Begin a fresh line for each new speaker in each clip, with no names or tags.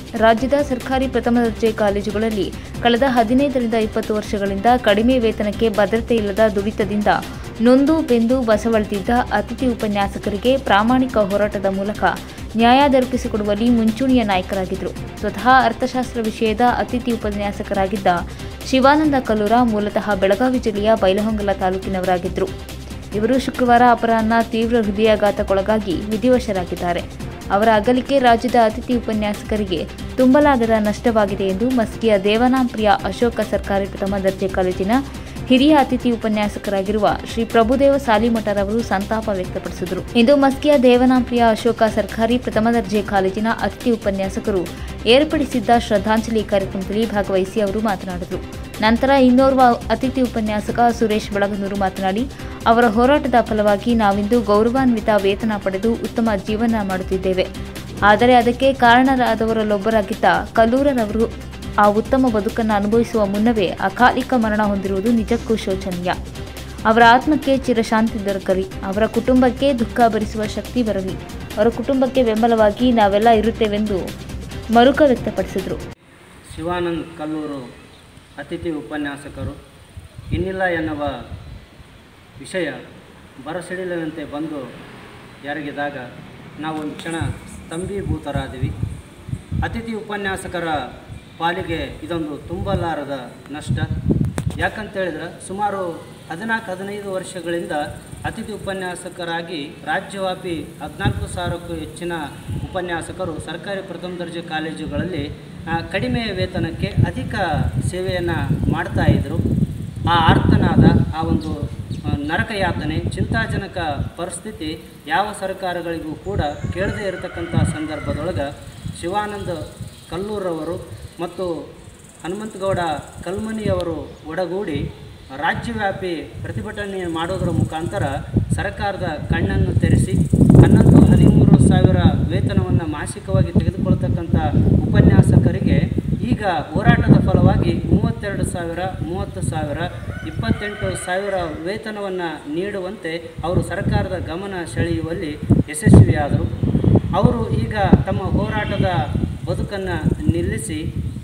ರಾಜ್ಯದ ಸರ್ಕಾರಿ ಪ್ರಥಮ ದರ್ಜೆ ಕಾಲೇಜುಗಳಲ್ಲಿ ಕಳೆದ ಹದಿನೈದರಿಂದ ಇಪ್ಪತ್ತು ವರ್ಷಗಳಿಂದ ಕಡಿಮೆ ವೇತನಕ್ಕೆ ಭದ್ರತೆ ಇಲ್ಲದ ದುಡಿತದಿಂದ ನೊಂದು ಬೆಂದು ಬಸವಳಿದಿದ್ದ ಅತಿಥಿ ಉಪನ್ಯಾಸಕರಿಗೆ ಪ್ರಾಮಾಣಿಕ ಹೋರಾಟದ ಮೂಲಕ ನ್ಯಾಯ ದೊರಕಿಸಿಕೊಡುವಲ್ಲಿ ಮುಂಚೂಣಿಯ ನಾಯಕರಾಗಿದ್ದರು ಸ್ವತಃ ಅರ್ಥಶಾಸ್ತ್ರ ವಿಷಯದ ಅತಿಥಿ ಉಪನ್ಯಾಸಕರಾಗಿದ್ದ ಶಿವಾನಂದ ಕಲ್ಲೂರ ಮೂಲತಃ ಬೆಳಗಾವಿ ಜಿಲ್ಲೆಯ ಬೈಲಹೊಂಗಲ ತಾಲೂಕಿನವರಾಗಿದ್ದರು ಇವರು ಶುಕ್ರವಾರ ಅಪರಾಹ್ನ ತೀವ್ರ ಹೃದಯಾಘಾತಕ್ಕೊಳಗಾಗಿ ವಿಧಿವಶರಾಗಿದ್ದಾರೆ ಅವರ ಅಗಲಿಕೆ ರಾಜ್ಯದ ಅತಿಥಿ ಉಪನ್ಯಾಸಕರಿಗೆ ತುಂಬಲಾಗದ ನಷ್ಟವಾಗಿದೆ ಎಂದು ಮಸ್ಕಿಯ ದೇವನಾಂಪ್ರಿಯ ಅಶೋಕ ಸರ್ಕಾರಿ ಪ್ರಥಮ ದರ್ಜೆ ಕಾಲೇಜಿನ ಹಿರಿಯ ಅತಿಥಿ ಉಪನ್ಯಾಸಕರಾಗಿರುವ ಶ್ರೀ ಪ್ರಭುದೇವ ಸಾಲಿಮಠರವರು ಸಂತಾಪ ವ್ಯಕ್ತಪಡಿಸಿದರು ಇಂದು ಮಸ್ಕಿಯ ದೇವನಾಂಪ್ರಿಯ ಅಶೋಕ ಸರ್ಕಾರಿ ಪ್ರಥಮ ದರ್ಜೆ ಕಾಲೇಜಿನ ಅತಿಥಿ ಉಪನ್ಯಾಸಕರು ಏರ್ಪಡಿಸಿದ್ದ ಶ್ರದ್ಧಾಂಜಲಿ ಕಾರ್ಯಕ್ರಮದಲ್ಲಿ ಭಾಗವಹಿಸಿ ಅವರು ಮಾತನಾಡಿದರು ನಂತರ ಇನ್ನೋರ್ವ ಅತಿಥಿ ಉಪನ್ಯಾಸಕ ಸುರೇಶ್ ಬೆಳಗನೂರು ಮಾತನಾಡಿ ಅವರ ಹೋರಾಟದ ಫಲವಾಗಿ ನಾವಿಂದು ಗೌರವಾನ್ವಿತ ವೇತನ ಪಡೆದು ಉತ್ತಮ ಜೀವನ ಮಾಡುತ್ತಿದ್ದೇವೆ ಆದರೆ ಅದಕ್ಕೆ ಕಾರಣರಾದವರಲ್ಲೊಬ್ಬರಾಗಿದ್ದ ಕಲ್ಲೂರರವರು ಆ ಉತ್ತಮ ಬದುಕನ್ನು ಅನುಭವಿಸುವ ಮುನ್ನವೇ ಅಕಾಲಿಕ ಮರಣ ಹೊಂದಿರುವುದು ನಿಜಕ್ಕೂ ಶೋಚನೀಯ ಅವರ ಆತ್ಮಕ್ಕೆ ಚಿರಶಾಂತಿ ದೊರಕಲಿ ಅವರ ಕುಟುಂಬಕ್ಕೆ ದುಃಖ ಭರಿಸುವ ಶಕ್ತಿ ಬರಲಿ ಅವರ ಕುಟುಂಬಕ್ಕೆ ಬೆಂಬಲವಾಗಿ ನಾವೆಲ್ಲ ಇರುತ್ತೇವೆಂದು ಮರುಕ ವ್ಯಕ್ತಪಡಿಸಿದರು
ಶಿವಾನಂದ್ ಕಲ್ಲೂರು ಅತಿಥಿ ಉಪನ್ಯಾಸಕರು ಇನ್ನಿಲ್ಲ ಎನ್ನುವ ವಿಷಯ ಬರಸಿಡಿಲಿನಂತೆ ಬಂದು ಎರಗಿದಾಗ ನಾವೊಂದು ಕ್ಷಣ ಸ್ತಂಭೀಭೂತರಾದಿವಿ ಅತಿಥಿ ಉಪನ್ಯಾಸಕರ ಪಾಲಿಗೆ ಇದೊಂದು ತುಂಬಲಾರದ ನಷ್ಟ ಯಾಕಂತೇಳಿದ್ರೆ ಸುಮಾರು ಹದಿನಾಲ್ಕು ಹದಿನೈದು ವರ್ಷಗಳಿಂದ ಅತಿಥಿ ಉಪನ್ಯಾಸಕರಾಗಿ ರಾಜ್ಯವ್ಯಾಪಿ ಹದಿನಾಲ್ಕು ಸಾವಿರಕ್ಕೂ ಹೆಚ್ಚಿನ ಉಪನ್ಯಾಸಕರು ಸರ್ಕಾರಿ ಪ್ರಥಮ ದರ್ಜೆ ಕಾಲೇಜುಗಳಲ್ಲಿ ಆ, ಕಡಿಮೆ ವೇತನಕ್ಕೆ ಅಧಿಕ ಸೇವೆಯನ್ನು ಮಾಡ್ತಾ ಇದ್ದರು ಆ ಆರ್ತನಾದ ಆ ಒಂದು ಆ, ನರಕ ಯಾತನೆ ಚಿಂತಾಜನಕ ಪರಿಸ್ಥಿತಿ ಯಾವ ಸರ್ಕಾರಗಳಿಗೂ ಕೂಡ ಕೇಳದೇ ಇರತಕ್ಕಂಥ ಸಂದರ್ಭದೊಳಗೆ ಶಿವಾನಂದ ಕಲ್ಲೂರವರು ಮತ್ತು ಹನುಮಂತಗೌಡ ಕಲ್ಮನಿಯವರು ಒಡಗೂಡಿ ರಾಜ್ಯವ್ಯಾಪಿ ಪ್ರತಿಭಟನೆ ಮಾಡೋದರ ಮುಖಾಂತರ ಸರ್ಕಾರದ ಕಣ್ಣನ್ನು ತೆರೆಸಿ ಹನ್ನೊಂದು ಹದಿಮೂರು ಸಾವಿರ ವೇತನವನ್ನು ಮಾಸಿಕವಾಗಿ ತೆಗೆದುಕೊಳ್ತಕ್ಕಂಥ ಉಪನ್ಯಾಸಕರಿಗೆ ಈಗ ಹೋರಾಟದ ಫಲವಾಗಿ ಮೂವತ್ತೆರಡು ಸಾವಿರ ಮೂವತ್ತು ಸಾವಿರ ಇಪ್ಪತ್ತೆಂಟು ಸಾವಿರ ವೇತನವನ್ನು ನೀಡುವಂತೆ ಅವರು ಸರ್ಕಾರದ ಗಮನ ಸೆಳೆಯುವಲ್ಲಿ ಯಶಸ್ವಿಯಾದರು ಅವರು ಈಗ ತಮ್ಮ ಹೋರಾಟದ ಬದುಕನ್ನು ನಿಲ್ಲಿಸಿ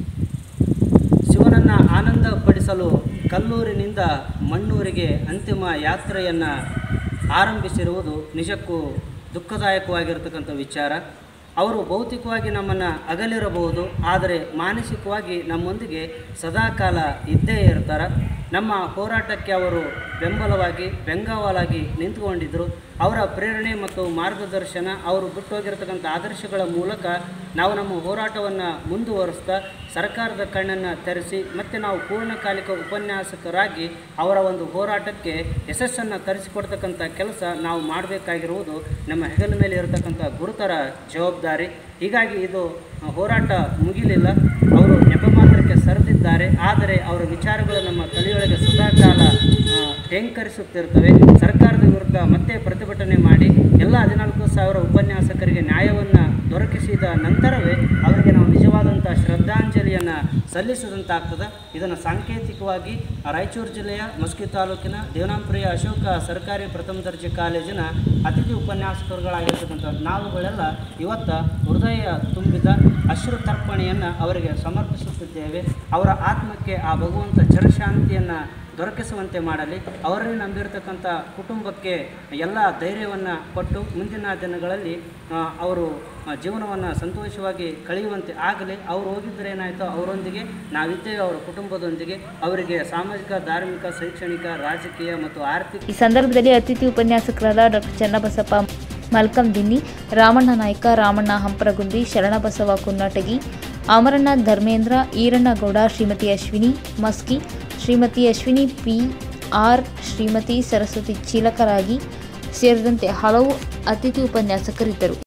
ಶಿವನನ್ನು ಆನಂದಪಡಿಸಲು ಕಲ್ಲೂರಿನಿಂದ ಮಣ್ಣೂರಿಗೆ ಅಂತಿಮ ಯಾತ್ರೆಯನ್ನು ಆರಂಭಿಸಿರುವುದು ನಿಜಕ್ಕೂ ದುಃಖದಾಯಕವಾಗಿರತಕ್ಕಂಥ ವಿಚಾರ ಅವರು ಭೌತಿಕವಾಗಿ ನಮ್ಮನ್ನು ಅಗಲಿರಬಹುದು ಆದರೆ ಮಾನಸಿಕವಾಗಿ ನಮ್ಮೊಂದಿಗೆ ಸದಾಕಾಲ ಇದ್ದೇ ಇರ್ತಾರೆ ನಮ್ಮ ಹೋರಾಟಕ್ಕೆ ಅವರು ಬೆಂಬಲವಾಗಿ ಬೆಂಗಾವಲಾಗಿ ನಿಂತುಕೊಂಡಿದ್ದರು ಅವರ ಪ್ರೇರಣೆ ಮತ್ತು ಮಾರ್ಗದರ್ಶನ ಅವರು ಬಿಟ್ಟೋಗಿರತಕ್ಕಂಥ ಆದರ್ಶಗಳ ಮೂಲಕ ನಾವು ನಮ್ಮ ಹೋರಾಟವನ್ನು ಮುಂದುವರಿಸ್ತಾ ಸರ್ಕಾರದ ಕಣ್ಣನ್ನು ತೆರೆಸಿ ಮತ್ತು ನಾವು ಪೂರ್ಣಕಾಲಿಕ ಉಪನ್ಯಾಸಕರಾಗಿ ಅವರ ಒಂದು ಹೋರಾಟಕ್ಕೆ ಯಶಸ್ಸನ್ನು ತರಿಸಿಕೊಡ್ತಕ್ಕಂಥ ಕೆಲಸ ನಾವು ಮಾಡಬೇಕಾಗಿರುವುದು ನಮ್ಮ ಹೆಗಲ ಮೇಲೆ ಇರತಕ್ಕಂಥ ಗುರುತರ ಜವಾಬ್ದಾರಿ ಹೀಗಾಗಿ ಇದು ಆ, ಹೋರಾಟ ಮುಗಿಲಿಲ್ಲ ಅವರು ನೆಪ ಮಾತ್ರಕ್ಕೆ ಸರಿದಿದ್ದಾರೆ ಆದರೆ ಅವರ ವಿಚಾರಗಳು ನಮ್ಮ ತಲೆಯೊಳಗೆ ಸದಾಕಾಲ ಆ, ಟೇಂಕರಿಸುತ್ತಿರ್ತವೆ ಸರ್ಕಾರದ ವಿರುದ್ಧ ಮತ್ತೆ ಪ್ರತಿಭಟನೆ ಮಾಡಿ ಎಲ್ಲ ಹದಿನಾಲ್ಕು ಸಾವಿರ ಉಪನ್ಯಾಸಕರಿಗೆ ನ್ಯಾಯವನ್ನು ದೊರಕಿಸಿದ ನಂತರವೇ ಅವರಿಗೆ ನಾವು ನಿಜವಾದಂಥ ಶ್ರದ್ಧಾಂಜಲಿಯನ್ನು ಸಲ್ಲಿಸಿದಂತಾಗ್ತದೆ ಇದನ್ನು ಸಾಂಕೇತಿಕವಾಗಿ ರಾಯಚೂರು ಜಿಲ್ಲೆಯ ಮಸ್ಕಿ ತಾಲೂಕಿನ ದೇವನಾಂಪ್ರಿಯ ಅಶೋಕ ಸರ್ಕಾರಿ ಪ್ರಥಮ ದರ್ಜೆ ಕಾಲೇಜಿನ ಅತಿಥಿ ಉಪನ್ಯಾಸಕರುಗಳಾಗಿರ್ತಕ್ಕಂಥ ನಾವುಗಳೆಲ್ಲ ಇವತ್ತು ಹೃದಯ ತುಂಬಿದ ಅಶ್ರು ತರ್ಪಣೆಯನ್ನು ಅವರಿಗೆ ಸಮರ್ಪಿಸುತ್ತಿದ್ದೇವೆ ಅವರ ಆತ್ಮಕ್ಕೆ ಆ ಭಗವಂತ ಚಿರಶಾಂತಿಯನ್ನು ದೊರಕಿಸುವಂತೆ ಮಾಡಲಿ ಅವರನ್ನೇ ನಂಬಿರತಕ್ಕಂಥ ಕುಟುಂಬಕ್ಕೆ ಎಲ್ಲ ಧೈರ್ಯವನ್ನು ಕೊಟ್ಟು ಮುಂದಿನ ದಿನಗಳಲ್ಲಿ ಆ, ಅವರು ಜೀವನವನ್ನು ಸಂತೋಷವಾಗಿ ಕಳೆಯುವಂತೆ ಆಗಲಿ ಅವರು ಹೋಗಿದ್ದರೆ ಏನಾಯಿತು ಅವರೊಂದಿಗೆ ನಾವಿದ್ದೇವೆ ಅವರ ಕುಟುಂಬದೊಂದಿಗೆ ಅವರಿಗೆ ಸಾಮಾಜಿಕ ಧಾರ್ಮಿಕ ಶೈಕ್ಷಣಿಕ ರಾಜಕೀಯ ಮತ್ತು ಆರ್ಥಿಕ
ಈ ಸಂದರ್ಭದಲ್ಲಿ ಅತಿಥಿ ಉಪನ್ಯಾಸಕರಾದ doctor Channabasappa Malkam Dinni Ramanna Naik Ramanna Hamparagundi Sharanabasava Kunnatagi Amaranna Dharmendra Erannagouda Shrimati Ashwini Maski Shrimati Ashwini P R Shrimati Saraswati ಚೀಲಕರಾಗಿ ಸೇರಿದಂತೆ ಹಲವು ಅತಿಥಿ ಉಪನ್ಯಾಸಕರಿದ್ದರು